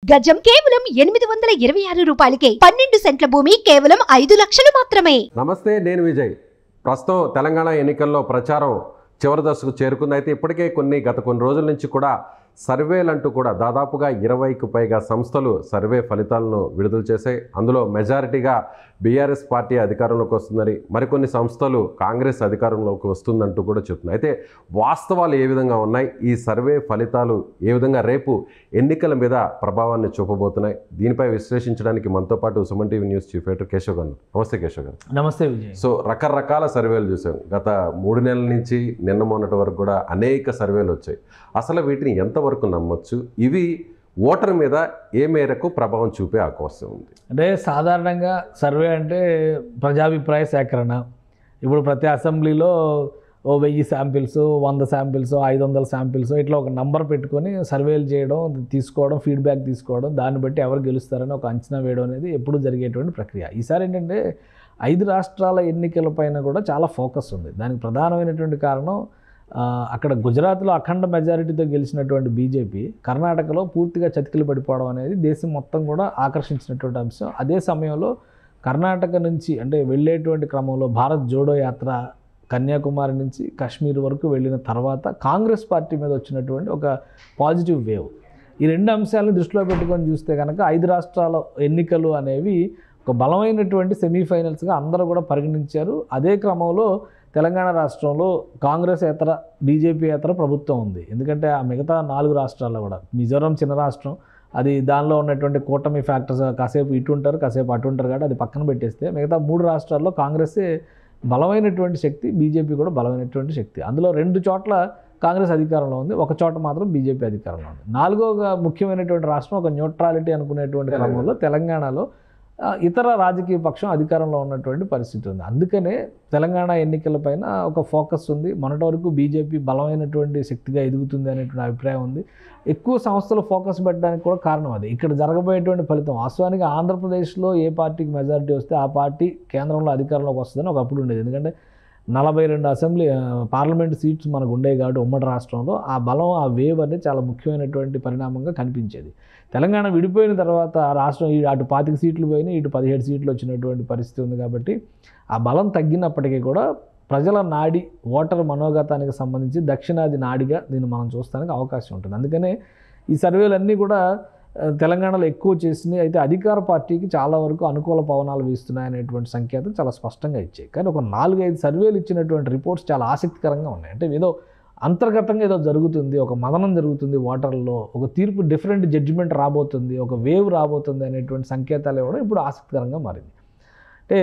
గజం కేవలం ఎనిమిది వందల ఇరవై ఆరు రూపాయలకే పన్నెండు సెంట్ల భూమి కేవలం ఐదు లక్షలు మాత్రమే నమస్తే నేను విజయ్ ప్రస్తుతం తెలంగాణ ఎన్నికల్లో ప్రచారం చివరి దశకు చేరుకుంది అయితే ఇప్పటికే కొన్ని గత కొన్ని రోజుల నుంచి కూడా సర్వేలు అంటూ కూడా దాదాపుగా ఇరవైకి పైగా సంస్థలు సర్వే ఫలితాలను విడుదల చేశాయి అందులో మెజారిటీగా బీఆర్ఎస్ పార్టీ అధికారంలోకి వస్తుందని మరికొన్ని సంస్థలు కాంగ్రెస్ అధికారంలోకి వస్తుందంటూ కూడా చెప్తున్నాయి అయితే వాస్తవాలు ఏ విధంగా ఉన్నాయి ఈ సర్వే ఫలితాలు ఏ విధంగా రేపు ఎన్నికల మీద ప్రభావాన్ని చూపబోతున్నాయి దీనిపై విశ్లేషించడానికి మనతో పాటు Suman TV news chief editor Keshav గారు నమస్తే కేశవ్ గారు నమస్తే విజయ్ సో రకరకాల సర్వేలు చూసాం గత మూడు నెలల నుంచి నిన్న మొన్నటి వరకు కూడా అనేక సర్వేలు వచ్చాయి అసలు వీటిని ఎంతవరకు నమ్మొచ్చు ఇవి ఓటర్ మీద ఏ మేరకు ప్రభావం చూపే అవకాశం ఉంది అంటే సాధారణంగా సర్వే అంటే ప్రజాభిప్రాయ సేకరణ ఇప్పుడు ప్రతి అసెంబ్లీలో ఓ వెయ్యి శాంపిల్స్ వంద శాంపిల్స్ ఐదు వందల శాంపిల్స్ ఇట్లా ఒక నంబర్ పెట్టుకొని సర్వేలు చేయడం తీసుకోవడం ఫీడ్బ్యాక్ తీసుకోవడం దాన్ని బట్టి ఎవరు గెలుస్తారని ఒక అంచనా వేయడం అనేది ఎప్పుడు జరిగేటువంటి ప్రక్రియ ఈసారి ఏంటంటే ఐదు రాష్ట్రాల ఎన్నికల పైన కూడా చాలా ఫోకస్ ఉంది దానికి ప్రధానమైనటువంటి కారణం ఆ, అక్కడ గుజరాత్లో అఖండ మెజారిటీతో గెలిచినటువంటి బీజేపీ కర్ణాటకలో పూర్తిగా చతికిలు పడిపోవడం అనేది దేశం మొత్తం కూడా ఆకర్షించినటువంటి అంశం అదే సమయంలో కర్ణాటక నుంచి అంటే వెళ్ళేటువంటి క్రమంలో భారత్ జోడో యాత్ర కన్యాకుమారి నుంచి కాశ్మీర్ వరకు వెళ్ళిన తర్వాత కాంగ్రెస్ పార్టీ మీద వచ్చినటువంటి ఒక పాజిటివ్ వేవ్ ఈ రెండు అంశాలను దృష్టిలో పెట్టుకొని చూస్తే కనుక ఐదు రాష్ట్రాల ఎన్నికలు అనేవి ఒక బలమైనటువంటి సెమీఫైనల్స్గా అందరూ కూడా పరిగణించారు అదే క్రమంలో తెలంగాణ రాష్ట్రంలో కాంగ్రెస్ ఏతర బీజేపీ ఏతర ప్రభుత్వం ఉంది ఎందుకంటే ఆ మిగతా నాలుగు రాష్ట్రాల్లో కూడా మిజోరాం చిన్న రాష్ట్రం అది దానిలో ఉన్నటువంటి కూటమి ఫ్యాక్టర్స్ కాసేపు ఇటు ఉంటారు కాసేపు అటు ఉంటారు కాబట్టి అది పక్కన పెట్టేస్తే మిగతా మూడు రాష్ట్రాల్లో కాంగ్రెసే బలమైనటువంటి శక్తి బీజేపీ కూడా బలమైనటువంటి శక్తి అందులో రెండు చోట్ల కాంగ్రెస్ అధికారంలో ఉంది ఒక చోట మాత్రం బీజేపీ అధికారంలో ఉంది నాలుగోగా ముఖ్యమైనటువంటి రాష్ట్రం ఒక న్యూట్రాలిటీ అనుకునేటువంటి క్రమంలో తెలంగాణలో ఆ, ఇతర రాజకీయ పక్షం అధికారంలో ఉన్నటువంటి పరిస్థితి ఉంది అందుకనే తెలంగాణ ఎన్నికలపైన ఒక ఫోకస్ ఉంది మొన్నటి వరకు బీజేపీ బలమైనటువంటి శక్తిగా ఎదుగుతుంది అనేటువంటి అభిప్రాయం ఉంది ఎక్కువ సంస్థలు ఫోకస్ పెట్టడానికి కూడా కారణం అది ఇక్కడ జరగబోయేటువంటి ఫలితం వాస్తవానికి ఆంధ్రప్రదేశ్లో ఏ పార్టీకి మెజారిటీ వస్తే ఆ పార్టీ కేంద్రంలో అధికారంలోకి వస్తుందని ఒకప్పుడు ఉండేది ఎందుకంటే నలభై రెండు అసెంబ్లీ ఆ, పార్లమెంట్ సీట్స్ మనకు ఉండేవి కాబట్టి ఉమ్మడి రాష్ట్రంలో ఆ బలం ఆ వేవ్ అనేది చాలా ముఖ్యమైనటువంటి పరిణామంగా కనిపించేది తెలంగాణ విడిపోయిన తర్వాత ఆ రాష్ట్రం ఈ అటు పాతిక సీట్లు పోయినాయి ఇటు పదిహేడు సీట్లు వచ్చినటువంటి పరిస్థితి ఉంది కాబట్టి ఆ బలం తగ్గినప్పటికీ కూడా ప్రజల నాడి ఓటర్ మనోగతానికి సంబంధించి దక్షిణాది నాడిగా దీన్ని మనం చూస్తానికి అవకాశం ఉంటుంది అందుకనే ఈ సర్వేలన్నీ కూడా ఆ, తెలంగాణలో ఎక్కువ చేసినాయి అయితే అధికార పార్టీకి చాలా వరకు అనుకూల పవనాలు వీస్తున్నాయి అనేటువంటి సంకేతం చాలా స్పష్టంగా ఇచ్చాయి కానీ ఒక నాలుగైదు సర్వేలు ఇచ్చినటువంటి రిపోర్ట్స్ చాలా ఆసక్తికరంగా ఉన్నాయి అంటే ఏదో అంతర్గతంగా ఏదో జరుగుతుంది ఒక మదనం జరుగుతుంది ఓటర్లో ఒక తీర్పు డిఫరెంట్ జడ్జిమెంట్ రాబోతుంది ఒక వేవ్ రాబోతుంది అనేటువంటి సంకేతాలు ఇవ్వడం ఇప్పుడు ఆసక్తికరంగా మారింది అంటే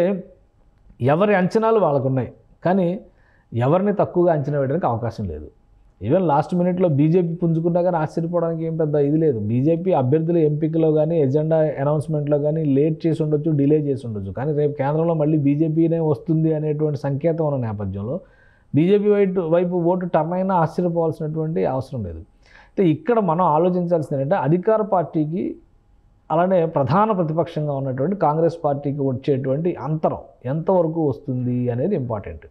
ఎవరి అంచనాలు వాళ్ళకు ఉన్నాయి కానీ ఎవరిని తక్కువగా అంచనా వేయడానికి అవకాశం లేదు ఈవెన్ లాస్ట్ మినిట్లో బీజేపీ పుంజుకున్నా కానీ ఆశ్చర్యపోవడానికి ఏం పెద్ద ఇది లేదు బీజేపీ అభ్యర్థుల ఎంపికలో కానీ ఎజెండా అనౌన్స్మెంట్లో కానీ లేట్ చేసి ఉండొచ్చు డిలే చేసి ఉండొచ్చు కానీ రేపు కేంద్రంలో మళ్ళీ బీజేపీనే వస్తుంది అనేటువంటి సంకేతం ఉన్న నేపథ్యంలో బీజేపీ వైపు వైపు ఓటు టర్న్ అయినా ఆశ్చర్యపోవాల్సినటువంటి అవసరం లేదు అయితే ఇక్కడ మనం ఆలోచించాల్సింది ఏంటంటే అధికార పార్టీకి అలానే ప్రధాన ప్రతిపక్షంగా ఉన్నటువంటి కాంగ్రెస్ పార్టీకి వచ్చేటువంటి అంతరం ఎంతవరకు వస్తుంది అనేది ఇంపార్టెంట్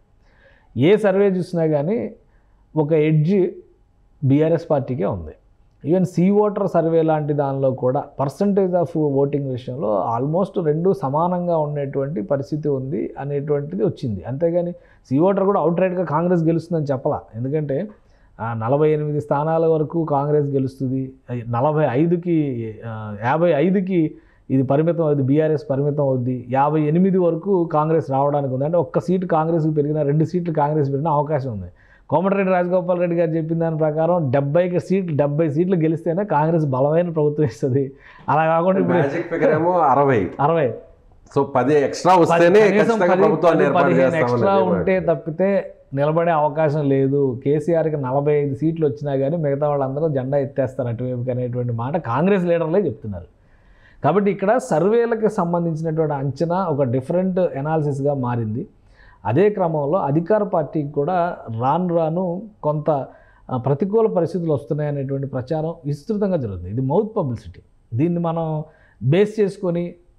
ఏ సర్వే చూసినా కానీ ఒక ఎడ్జ్ బీఆర్ఎస్ పార్టీకే ఉంది ఈవెన్ సీ ఓటర్ సర్వే లాంటి దానిలో కూడా పర్సంటేజ్ ఆఫ్ ఓటింగ్ విషయంలో ఆల్మోస్ట్ రెండు సమానంగా ఉండేటువంటి పరిస్థితి ఉంది అనేటువంటిది వచ్చింది అంతేగాని సీ ఓటర్ కూడా అవుట్ రైట్గా కాంగ్రెస్ గెలుస్తుందని చెప్పలా ఎందుకంటే ఆ, నలభై ఎనిమిది స్థానాల వరకు కాంగ్రెస్ గెలుస్తుంది ఐ- నలభై ఐదుకి ఆ, యాభై ఐదుకి ఇది పరిమితం అవుద్ది బీఆర్ఎస్ పరిమితం అవుద్ది యాభై ఎనిమిది వరకు కాంగ్రెస్ రావడానికి ఉంది అంటే ఒక్క సీటు కాంగ్రెస్కి పెరిగినా రెండు సీట్లు కాంగ్రెస్ పెరిగినా అవకాశం ఉంది కోమటిరెడ్డి రాజగోపాల్ రెడ్డి గారు చెప్పిన దాని ప్రకారం డెబ్బైకి సీట్లు డెబ్బై సీట్లు గెలిస్తేనే కాంగ్రెస్ బలమైన ప్రభుత్వం ఇస్తుంది అలా కాకుండా ఇప్పుడు మ్యాజిక్ ఫిగర్ ఏమో అరవై అరవై సో పది ఎక్స్ట్రా వస్తేనే కనీసం ఖచ్చితంగా పది- ప్రభుత్వాన్ని పది- ఏర్పాటు పదిహేను ఎక్స్ట్రా చేస్తామని ఉంటే తప్పితే నిలబడే అవకాశం లేదు కేసీఆర్కి నలభై ఐదు సీట్లు వచ్చినా కానీ మిగతా వాళ్ళందరూ జెండా ఎత్తేస్తారు అటువైపుకి అనేటువంటి మాట కాంగ్రెస్ లీడర్లే చెప్తున్నారు కాబట్టి ఇక్కడ సర్వేలకు సంబంధించినటువంటి అంచనా ఒక డిఫరెంట్ ఎనాలిసిస్గా మారింది అదే క్రమంలో అధికార పార్టీకి కూడా రాను రాను కొంత ఆ, ప్రతికూల పరిస్థితులు వస్తున్నాయనేటువంటి ప్రచారం విస్తృతంగా జరుగుతుంది ఇది మౌత్ పబ్లిసిటీ దీన్ని మనం బేస్ చేసుకొని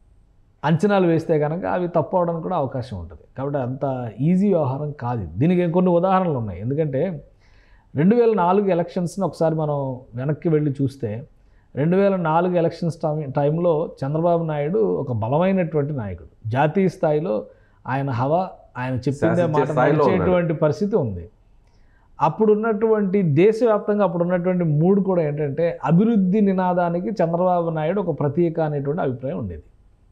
అంచనాలు వేస్తే కనుక అవి తప్పు అవడానికి కూడా అవకాశం ఉంటుంది కాబట్టి అంత ఈజీ వ్యవహారం కాదు ఇది. దీనికి కొన్ని ఉదాహరణలు ఉన్నాయి ఎందుకంటే రెండు వేల నాలుగు ఎలక్షన్స్ని ఒకసారి మనం వెనక్కి వెళ్ళి చూస్తే రెండు వేల నాలుగు ఎలక్షన్స్ టైం టైంలో చంద్రబాబు నాయుడు ఒక బలమైనటువంటి నాయకుడు జాతీయ స్థాయిలో ఆయన హవా ఆయన చెప్పిందే శాసించే మాట స్థాయిలో ఉన్నాడు. నడిచేటువంటి పరిస్థితి ఉంది అప్పుడున్నటువంటి దేశవ్యాప్తంగా అప్పుడున్నటువంటి మూడు కూడా ఏంటంటే అభివృద్ధి నినాదానికి చంద్రబాబు నాయుడు ఒక ప్రతీక అనేటువంటి అభిప్రాయం ఉండేది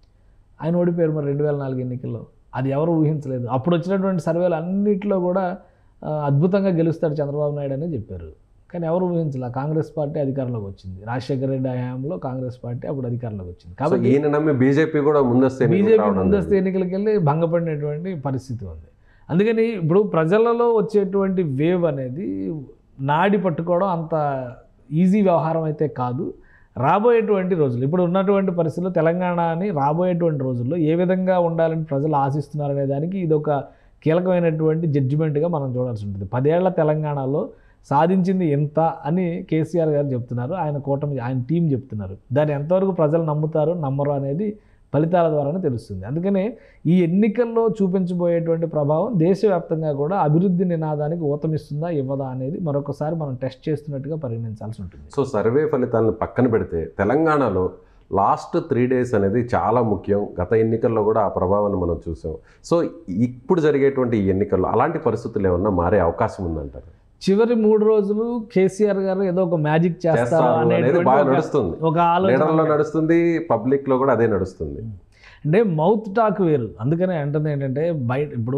ఆయన ఓడిపోయారు మరి రెండు వేల నాలుగు ఎన్నికల్లో అది ఎవరు ఊహించలేదు అప్పుడు వచ్చినటువంటి సర్వేలు అన్నింటిలో కూడా ఆ, అద్భుతంగా గెలుస్తాడు చంద్రబాబు నాయుడు అని చెప్పారు కానీ ఎవరు ఊహించలే కాంగ్రెస్ పార్టీ అధికారంలోకి వచ్చింది రాజశేఖర రెడ్డి హయాంలో కాంగ్రెస్ పార్టీ అప్పుడు అధికారంలోకి వచ్చింది సో కాబట్టి ఈయన నమ్మి బీజేపీ కూడా ముందస్తు ఎన్నికలకు బీజేపీ రావడం ముందస్తు జరిగింది. ఎన్నికలకు వెళ్ళి భంగపడినటువంటి పరిస్థితి ఉంది అందుకని ఇప్పుడు ప్రజలలో వచ్చేటువంటి వేవ్ అనేది నాడి పట్టుకోవడం అంత ఈజీ వ్యవహారం అయితే కాదు రాబోయేటువంటి రోజులు ఇప్పుడు ఉన్నటువంటి పరిస్థితుల్లో తెలంగాణని రాబోయేటువంటి రోజుల్లో ఏ విధంగా ఉండాలని ప్రజలు ఆశిస్తున్నారనే దానికి ఇది ఒక కీలకమైనటువంటి జడ్జిమెంట్గా మనం చూడాల్సి ఉంటుంది పదేళ్ల తెలంగాణలో సాధించింది ఎంత అని కేసీఆర్ గారు చెప్తున్నారు ఆయన కూటమి ఆయన టీం చెప్తున్నారు దాన్ని ఎంతవరకు ప్రజలు నమ్ముతారు నమ్మరు అనేది ఫలితాల ద్వారానే తెలుస్తుంది అందుకనే ఈ ఎన్నికల్లో చూపించబోయేటువంటి ప్రభావం దేశవ్యాప్తంగా కూడా అభివృద్ధి నినాదానికి ఊతమిస్తుందా ఇవ్వదా అనేది మరొకసారి మనం టెస్ట్ చేస్తున్నట్టుగా పరిగణించాల్సి ఉంటుంది సో సర్వే ఫలితాలను పక్కన పెడితే తెలంగాణలో లాస్ట్ త్రీ డేస్ అనేది చాలా ముఖ్యం గత ఎన్నికల్లో కూడా ఆ ప్రభావాన్ని మనం చూసాం సో ఇప్పుడు జరిగేటువంటి ఈ ఎన్నికల్లో అలాంటి పరిస్థితులు ఏమన్నా మారే అవకాశం ఉందంటారు చివరి మూడు రోజులు కేసీఆర్ గారు ఏదో ఒక మ్యాజిక్ చేస్తారు చేస్తారు అనేది అనేటువంటి బాగా ఒక- నడుస్తుంది ఒక ఆలోచన లీడర్లో నడుస్తుంది పబ్లిక్ లో కూడా అదే నడుస్తుంది అంటే మౌత్ టాక్ వేరు అందుకనే అంటుంది ఏంటంటే బయట ఇప్పుడు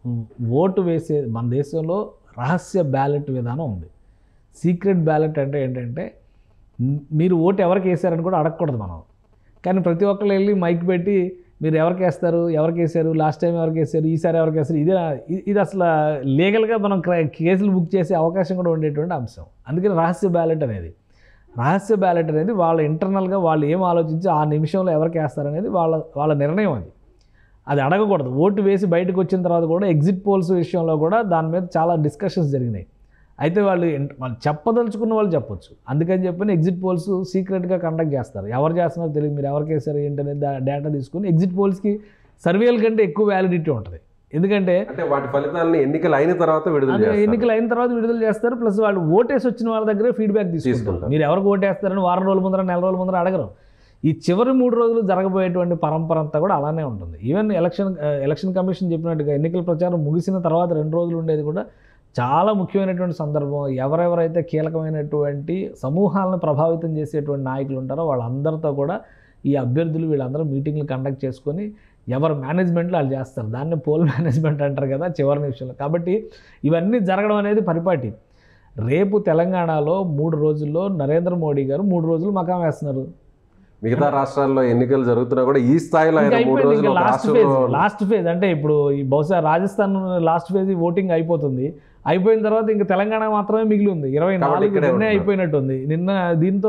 ఓటు వేసే మన దేశంలో రహస్య బ్యాలెట్ విధానం ఉంది సీక్రెట్ బ్యాలెట్ అంటే ఏంటంటే మ్, మీరు ఓటు ఎవరికి వేసారని కూడా అడగకూడదు మనం కానీ ప్రతి ఒక్కళ్ళు వెళ్ళి మైక్ పెట్టి మీరు ఎవరికి వేస్తారు ఎవరికి వేసారు లాస్ట్ టైం ఎవరికి వేసారు ఈసారి ఎవరికి వేస్తారు ఇదే ఇ- ఇది అసలు లీగల్గా మనం క్ర- కేసులు బుక్ చేసే అవకాశం కూడా ఉండేటువంటి అంశం అందుకని రహస్య బ్యాలెట్ అనేది రహస్య బ్యాలెట్ అనేది వాళ్ళ ఇంటర్నల్గా వాళ్ళు ఏం ఆలోచించి ఆ నిమిషంలో ఎవరికి వేస్తారనేది వాళ్ళ వాళ్ళ నిర్ణయం అది అది అడగకూడదు ఓటు వేసి బయటకు వచ్చిన తర్వాత కూడా ఎగ్జిట్ పోల్స్ విషయంలో కూడా దాని మీద చాలా డిస్కషన్స్ జరిగినాయి అయితే వాళ్ళు ఇంట- వాళ్ళు చెప్పదలుచుకున్న వాళ్ళు చెప్పొచ్చు అందుకని చెప్పని ఎగ్జిట్ పోల్స్ సీక్రెట్గా కండక్ట్ చేస్తారు ఎవరు చేస్తున్నారో తెలియదు మీరు ఎవరికి వేసారు ఏంటనేది డేటా తీసుకుని ఎగ్జిట్ పోల్స్కి సర్వేల కంటే ఎక్కువ వ్యాలిడిటీ ఉంటుంది ఎందుకంటే అంటే వాటి ఫలితాలను ఎన్నికలు అయిన తర్వాత విడుదల అదే చేస్తారు ఎన్నికలు అయిన తర్వాత విడుదల చేస్తారు ప్లస్ వాళ్ళు ఓటేసి వచ్చిన వాళ్ళ దగ్గరే ఫీడ్బ్యాక్ తీసుకుంటారు తీసుకుంటారు. మీరు ఎవరికి ఓటేస్తారని వారం రోజుల ముందర నెల రోజుల ముందర అడగరు ఈ చివరి మూడు రోజులు జరగబోయేటువంటి పరంపర అంతా కూడా అలానే ఉంటుంది ఈవెన్ ఎలక్షన్ ఆ, ఎలక్షన్ కమిషన్ చెప్పినట్టుగా ఎన్నికల ప్రచారం ముగిసిన తర్వాత రెండు రోజులు ఉండేది కూడా చాలా ముఖ్యమైనటువంటి సందర్భం ఎవరెవరైతే కీలకమైనటువంటి సమూహాలను ప్రభావితం చేసేటువంటి నాయకులు ఉంటారో వాళ్ళందరితో కూడా ఈ అభ్యర్థులు వీళ్ళందరూ మీటింగ్లు కండక్ట్ చేసుకొని ఎవరు మేనేజ్మెంట్లో వాళ్ళు చేస్తారు దాన్ని పోల్ మేనేజ్మెంట్ అంటారు కదా చివరి నిమిషంలో కాబట్టి ఇవన్నీ జరగడం అనేది పరిపాటి రేపు తెలంగాణలో మూడు రోజుల్లో నరేంద్ర మోడీ గారు మూడు రోజులు మకాం వేస్తున్నారు మిగతా రాష్ట్రాల్లో ఎన్నికలు జరుగుతున్నా కూడా ఈ స్థాయిలో ఇంకా ఆయన మూడు అయిపోయింది రోజులు ఇంకా ఒక లాస్ట్ ఫేజ్ రాష్ట్రంలో లాస్ట్ ఫేజ్ అంటే ఇప్పుడు ఈ బహుశా రాజస్థాన్ లాస్ట్ ఫేజ్ ఓటింగ్ అయిపోతుంది అయిపోయిన తర్వాత ఇంకా తెలంగాణ మాత్రమే మిగిలి ఉంది ఇరవై కాబట్టి నాలుగు ఇక్కడే నిన్నే ఉంటున్నారు. అయిపోయినట్టుంది నిన్న దీంతో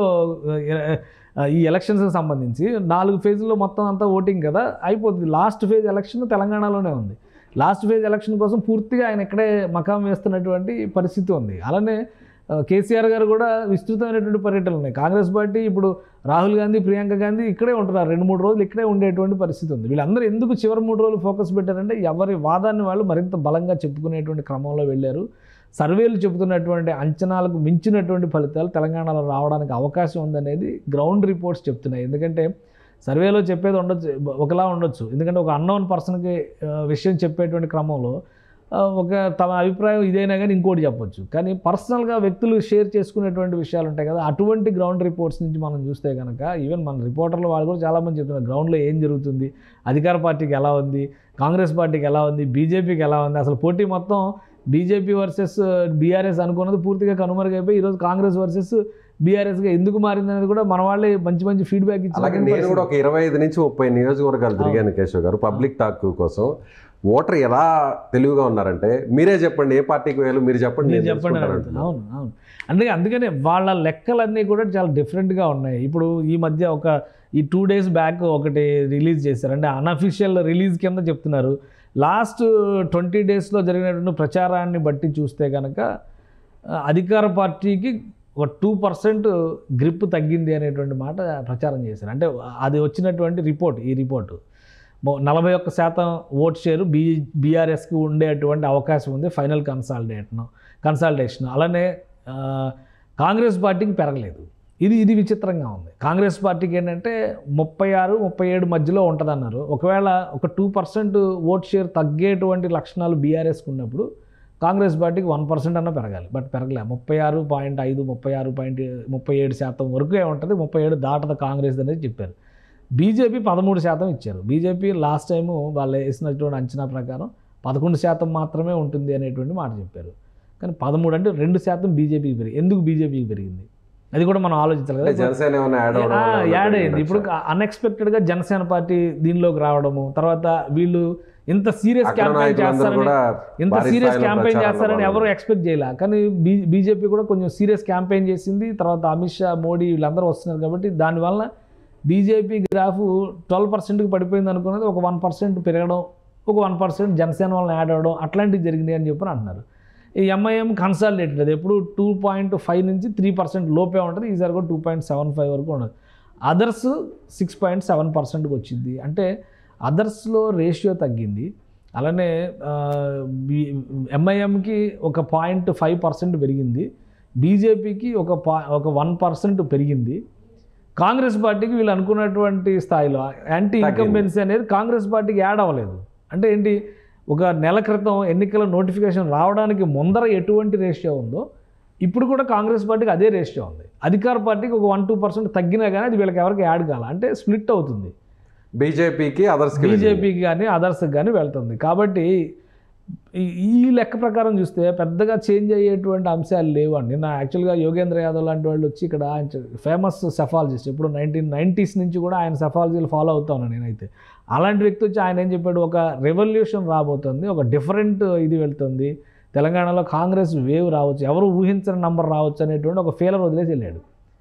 ఆ, ఈ ఎలక్షన్స్కి సంబంధించి నాలుగు ఫేజ్లో మొత్తం అంతా ఓటింగ్ కదా అయిపోతుంది లాస్ట్ ఫేజ్ ఎలక్షన్ తెలంగాణలోనే ఉంది లాస్ట్ ఫేజ్ ఎలక్షన్ కోసం పూర్తిగా ఆయన ఇక్కడే మకాం వేస్తున్నటువంటి పరిస్థితి ఉంది అలానే ఆ, కేసీఆర్ గారు కూడా విస్తృతమైనటువంటి పర్యటనలు ఉన్నాయి కాంగ్రెస్ పార్టీ ఇప్పుడు రాహుల్ గాంధీ ప్రియాంక గాంధీ ఇక్కడే ఉంటున్నారు రెండు మూడు రోజులు ఇక్కడే ఉండేటువంటి పరిస్థితి ఉంది వీళ్ళందరూ ఎందుకు చివరి మూడు రోజులు ఫోకస్ పెట్టారంటే ఎవరి వాదాన్ని వాళ్ళు మరింత బలంగా చెప్పుకునేటువంటి క్రమంలో వెళ్ళారు సర్వేలు చెబుతున్నటువంటి అంచనాలకు మించినటువంటి ఫలితాలు తెలంగాణలో రావడానికి అవకాశం ఉందనేది గ్రౌండ్ రిపోర్ట్స్ చెప్తున్నాయి ఎందుకంటే సర్వేలో చెప్పేది ఉండొచ్చు ఒకలా ఉండొచ్చు ఎందుకంటే ఒక అన్నోన్ పర్సన్కి విషయం చెప్పేటువంటి క్రమంలో ఆ, ఒక తమ అభిప్రాయం ఇదైనా కానీ ఇంకోటి చెప్పొచ్చు కానీ పర్సనల్గా వ్యక్తులు షేర్ చేసుకునేటువంటి విషయాలు ఉంటాయి కదా అటువంటి గ్రౌండ్ రిపోర్ట్స్ నుంచి మనం చూస్తే కనుక ఈవెన్ మన రిపోర్టర్లు వాళ్ళు కూడా చాలామంది చెప్తున్నారు గ్రౌండ్లో ఏం జరుగుతుంది అధికార పార్టీకి ఎలా ఉంది కాంగ్రెస్ పార్టీకి ఎలా ఉంది బీజేపీకి ఎలా ఉంది అసలు పోటీ మొత్తం బీజేపీ వర్సెస్ బీఆర్ఎస్ అనుకున్నది పూర్తిగా కనుమరుగైపోయి ఈరోజు కాంగ్రెస్ వర్సెస్ బీఆర్ఎస్గా ఎందుకు మారింది అనేది కూడా మన వాళ్ళే మంచి మంచి ఫీడ్బ్యాక్ అలాగే నేను కూడా ఒక ఇరవై ఐదు నుంచి ముప్పై నియోజకవర్గాలు తిరిగాను కేశవ్ గారు పబ్లిక్ టాక్ కోసం ఓటర్ ఎలా తెలివిగా ఉన్నారంటే మీరే చెప్పండి ఏ పార్టీకి వేయాలి మీరు చెప్పండి నేను నేను చెప్పండి తెలుసుకుంటాను అడుగుతున్నా. అంటున్నారు. అవును అవును అందుకే అందుకనే వాళ్ళ లెక్కలన్నీ కూడా చాలా డిఫరెంట్గా ఉన్నాయి ఇప్పుడు ఈ మధ్య ఒక ఈ టూ డేస్ బ్యాక్ ఒకటి రిలీజ్ చేశారు అంటే అన్అఫీషియల్ రిలీజ్ కింద చెప్తున్నారు లాస్ట్ ట్వంటీ డేస్లో జరిగినటువంటి ప్రచారాన్ని బట్టి చూస్తే కనుక ఆ, అధికార పార్టీకి ఒక టూ పర్సెంట్ గ్రిప్ తగ్గింది అనేటువంటి మాట ప్రచారం చేశారు అంటే అది వచ్చినటువంటి రిపోర్ట్ ఈ రిపోర్టు మొ- నలభై ఒక్క శాతం ఓట్ షేరు బీ బీఆర్ఎస్కి ఉండేటువంటి అవకాశం ఉంది ఫైనల్ కన్సాలిడేషన్ కన్సాలిడేషన్ అలానే ఆ, కాంగ్రెస్ పార్టీకి పెరగలేదు ఇది ఇది విచిత్రంగా ఉంది కాంగ్రెస్ పార్టీకి ఏంటంటే ముప్పై ఆరు ముప్పై ఏడు మధ్యలో ఉంటుందన్నారు ఒకవేళ ఒక టూ పర్సెంట్ ఓట్ షేర్ తగ్గేటువంటి లక్షణాలు బీఆర్ఎస్కి ఉన్నప్పుడు కాంగ్రెస్ పార్టీకి వన్ పర్సెంట్ అన్న పెరగాలి బట్ పెరగలే ముప్పై ఆరు పాయింట్ ఐదు ముప్పై ఆరు పాయింట్ ముప్పై ఏడు శాతం వరకే ఉంటుంది ముప్పై ఏడు దాటదు కాంగ్రెస్ అనేది చెప్పారు బీజేపీ పదమూడు శాతం ఇచ్చారు బీజేపీ లాస్ట్ టైము వాళ్ళు వేసినటువంటి అంచనా ప్రకారం పదకొండు శాతం మాత్రమే ఉంటుంది అనేటువంటి మాట చెప్పారు కానీ పదమూడు అంటే రెండు శాతం బీజేపీకి పెరిగి ఎందుకు బీజేపీకి పెరిగింది అది కూడా మనం ఆలోచించాలి అంటే కదా జనసేన ఏమైనా యాడ్ అవడం ఆ, వల్ల యాడ్ అయింది ఏమైనా ఇప్పుడు అన్ఎక్స్పెక్టెడ్గా జనసేన పార్టీ దీనిలోకి రావడము తర్వాత వీళ్ళు ఇంత సీరియస్ అగ్ర క్యాంపెయిన్ నాయకులందరూ చేస్తారని కూడా ఇంత భారీ సీరియస్ స్థాయిలో క్యాంపెయిన్ ప్రచారంలో చేస్తారని ఎవరు పాల్గొన్నారు. ఎక్స్పెక్ట్ చేయలే కానీ బీ బీజేపీ కూడా కొంచెం సీరియస్ క్యాంపెయిన్ చేసింది తర్వాత అమిత్ షా మోడీ వీళ్ళందరూ వస్తున్నారు కాబట్టి దానివల్ల బీజేపీ గ్రాఫ్ ట్వెల్వ్ పర్సెంట్కి పడిపోయింది అనుకున్నది ఒక వన్ పర్సెంట్ పెరగడం ఒక వన్ పర్సెంట్ జనసేన వాళ్ళని యాడ్ అవ్వడం అట్లాంటివి జరిగినాయి అని చెప్పి అంటున్నారు ఈ ఎంఐఎం కన్సాలిడేటెడ్ అది ఎప్పుడు టూ పాయింట్ ఫైవ్ నుంచి త్రీ పర్సెంట్ లోపే ఉంటుంది ఈసారి కూడా టూ పాయింట్ సెవెన్ ఫైవ్ వరకు ఉండదు అదర్స్ సిక్స్ పాయింట్ సెవెన్ పర్సెంట్కి వచ్చింది అంటే అదర్స్లో రేషియో తగ్గింది అలానే ఎంఐఎంకి ఒక పాయింట్ ఫైవ్ పర్సెంట్ పెరిగింది బీజేపీకి ఒక పా ఒక వన్ పర్సెంట్ పెరిగింది కాంగ్రెస్ పార్టీకి వీళ్ళు అనుకున్నటువంటి స్థాయిలో యాంటీ ఇన్కంబెన్సీ అనేది కాంగ్రెస్ పార్టీకి యాడ్ అవ్వలేదు అంటే ఏంటి ఒక నెల క్రితం ఎన్నికల నోటిఫికేషన్ రావడానికి ముందర ఎటువంటి రేషియో ఉందో ఇప్పుడు కూడా కాంగ్రెస్ పార్టీకి అదే రేషియో ఉంది అధికార పార్టీకి ఒక వన్ టూ పర్సెంట్ తగ్గినా కానీ అది వీళ్ళకి ఎవరికి యాడ్ కాల అంటే స్ప్లిట్ అవుతుంది బీజేపీకి అదర్స్ బీజేపీకి కానీ అదర్స్కి కానీ వెళ్తుంది కాబట్టి ఈ- ఈ లెక్క ప్రకారం చూస్తే పెద్దగా చేంజ్ అయ్యేటువంటి అంశాలు లేవు అండి నా యాక్చువల్గా యోగేంద్ర యాదవ్ లాంటి వాళ్ళు వచ్చి ఇక్కడ ఆయన ఫేమస్ సెఫాలజిస్ట్ ఇప్పుడు నైన్టీన్ నైంటీస్ నుంచి కూడా ఆయన సెఫాలజీలు ఫాలో అవుతాను నేనైతే అలాంటి వ్యక్తి వచ్చి ఆయన ఏం చెప్పాడు ఒక రెవల్యూషన్ రాబోతుంది ఒక డిఫరెంట్ ఇది వెళ్తుంది తెలంగాణలో కాంగ్రెస్ వేవ్ రావచ్చు ఎవరు ఊహించని నంబర్ రావచ్చు అనేటువంటి ఒక ఫీలర్ వదిలేసి వెళ్ళాడు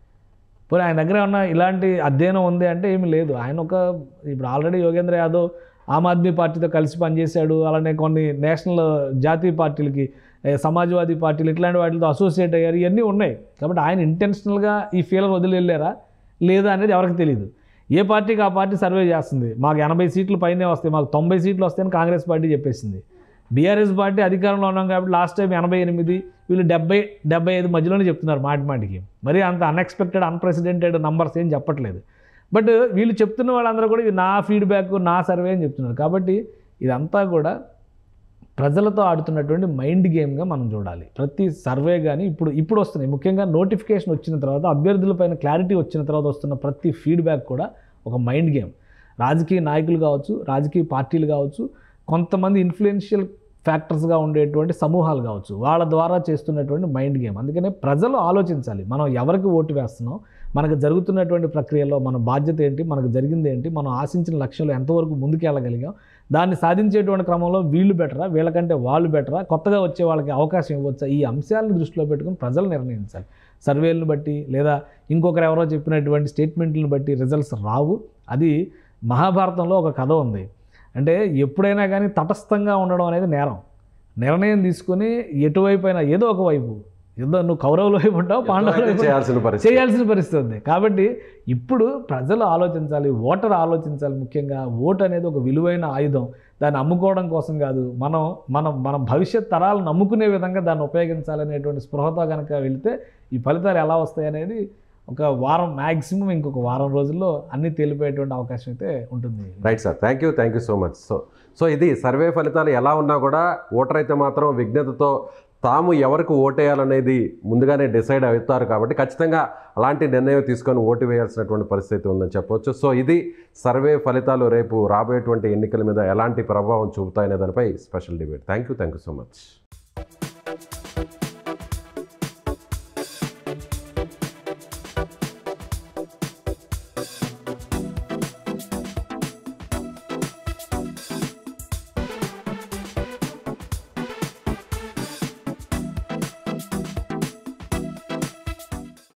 పోనీ ఆయన దగ్గర ఉన్న ఇలాంటి అధ్యయనం ఉంది అంటే ఏమీ లేదు ఆయన ఒక ఇప్పుడు ఆల్రెడీ యోగేంద్ర యాదవ్ ఆమ్ ఆద్మీ పార్టీతో కలిసి పనిచేశాడు అలానే కొన్ని నేషనల్ జాతీయ పార్టీలకి ఏ, సమాజ్వాదీ పార్టీలు ఇట్లాంటి వాటితో అసోసియేట్ అయ్యారు ఇవన్నీ ఉన్నాయి కాబట్టి ఆయన ఇంటెన్షనల్గా ఈ ఫీలర్ వదిలి వెళ్ళారా లేదా అనేది ఎవరికి తెలియదు ఏ పార్టీకి ఆ పార్టీ సర్వే చేస్తుంది మాకు ఎనభై సీట్లు పైనే వస్తాయి మాకు తొంభై సీట్లు వస్తాయని కాంగ్రెస్ పార్టీ చెప్పేసింది బీఆర్ఎస్ పార్టీ అధికారంలో ఉన్నాం కాబట్టి లాస్ట్ టైం ఎనభై ఎనిమిది వీళ్ళు డెబ్బై డెబ్బై ఐదు మధ్యలోనే చెప్తున్నారు మాటి మాటికి మరి అంత అన్ఎక్స్పెక్టెడ్ అన్ప్రెసిడెంటెడ్ నంబర్స్ ఏం చెప్పట్లేదు బట్ వీళ్ళు చెప్తున్న వాళ్ళందరూ కూడా ఇది నా ఫీడ్బ్యాక్ నా సర్వే అని చెప్తున్నారు కాబట్టి ఇదంతా కూడా ప్రజలతో ఆడుతున్నటువంటి మైండ్ గేమ్గా మనం చూడాలి ప్రతి సర్వే కానీ ఇప్పుడు ఇప్పుడు వస్తున్నాయి ముఖ్యంగా నోటిఫికేషన్ వచ్చిన తర్వాత అభ్యర్థులపైన క్లారిటీ వచ్చిన తర్వాత వస్తున్న ప్రతి ఫీడ్బ్యాక్ కూడా ఒక మైండ్ గేమ్ రాజకీయ నాయకులు కావచ్చు రాజకీయ పార్టీలు కావచ్చు కొంతమంది ఇన్ఫ్లుయెన్షియల్ ఫ్యాక్టర్స్గా ఉండేటువంటి సమూహాలు కావచ్చు వాళ్ళ ద్వారా చేస్తున్నటువంటి మైండ్ గేమ్ అందుకనే ప్రజలు ఆలోచించాలి మనం ఎవరికి ఓటు వేస్తున్నాం మనకు జరుగుతున్నటువంటి ప్రక్రియలో మన బాధ్యత ఏంటి మనకు జరిగింది ఏంటి మనం ఆశించిన లక్ష్యంలో ఎంతవరకు ముందుకెళ్ళగలిగాం దాన్ని సాధించేటువంటి క్రమంలో వీళ్ళు బెటరా వీళ్ళకంటే వాళ్ళు బెటరా కొత్తగా వచ్చే వాళ్ళకి అవకాశం ఇవ్వచ్చా ఈ అంశాలను దృష్టిలో పెట్టుకుని ప్రజలు నిర్ణయించాలి సర్వేలను బట్టి లేదా ఇంకొకరు ఎవరో చెప్పినటువంటి స్టేట్మెంట్లను బట్టి రిజల్ట్స్ రావు అది మహాభారతంలో ఒక కథ ఉంది అంటే ఎప్పుడైనా కానీ తటస్థంగా ఉండడం అనేది నేరం నిర్ణయం తీసుకుని ఎటువైపు అయినా ఏదో ఒక వైపు ఏదో నువ్వు కౌరవుల వైపు ఉంటావు పాండవుల వైపు ఉంటావు. చేయాల్సిన పరిస్థితి చేయాల్సిన పరిస్థితి ఉంది కాబట్టి ఇప్పుడు ప్రజలు ఆలోచించాలి ఓటర్ ఆలోచించాలి ముఖ్యంగా ఓటు అనేది ఒక విలువైన ఆయుధం దాన్ని అమ్ముకోవడం కోసం కాదు మనం మనం మన భవిష్యత్ తరాలు నమ్ముకునే విధంగా దాన్ని ఉపయోగించాలనేటువంటి స్పృహతో కనుక వెళితే ఈ ఫలితాలు ఎలా వస్తాయి అనేది ఒక వారం మ్యాక్సిమం ఇంకొక వారం రోజుల్లో అన్నీ తేలిపోయేటువంటి అవకాశం అయితే ఉంటుంది right sir thank you thank you so much so so ఇది సర్వే ఫలితాలు ఎలా ఉన్నా కూడా ఓటర్ అయితే మాత్రం విజ్ఞతతో తాము ఎవరికి ఓటేయాలనేది ముందుగానే డిసైడ్ అవుతారు కాబట్టి ఖచ్చితంగా అలాంటి నిర్ణయం తీసుకొని ఓటు వేయాల్సినటువంటి పరిస్థితి ఉందని చెప్పొచ్చు సో ఇది సర్వే ఫలితాలు రేపు రాబోయేటువంటి ఎన్నికల మీద ఎలాంటి ప్రభావం చూపుతాయనే దానిపై special debate thank you thank you so much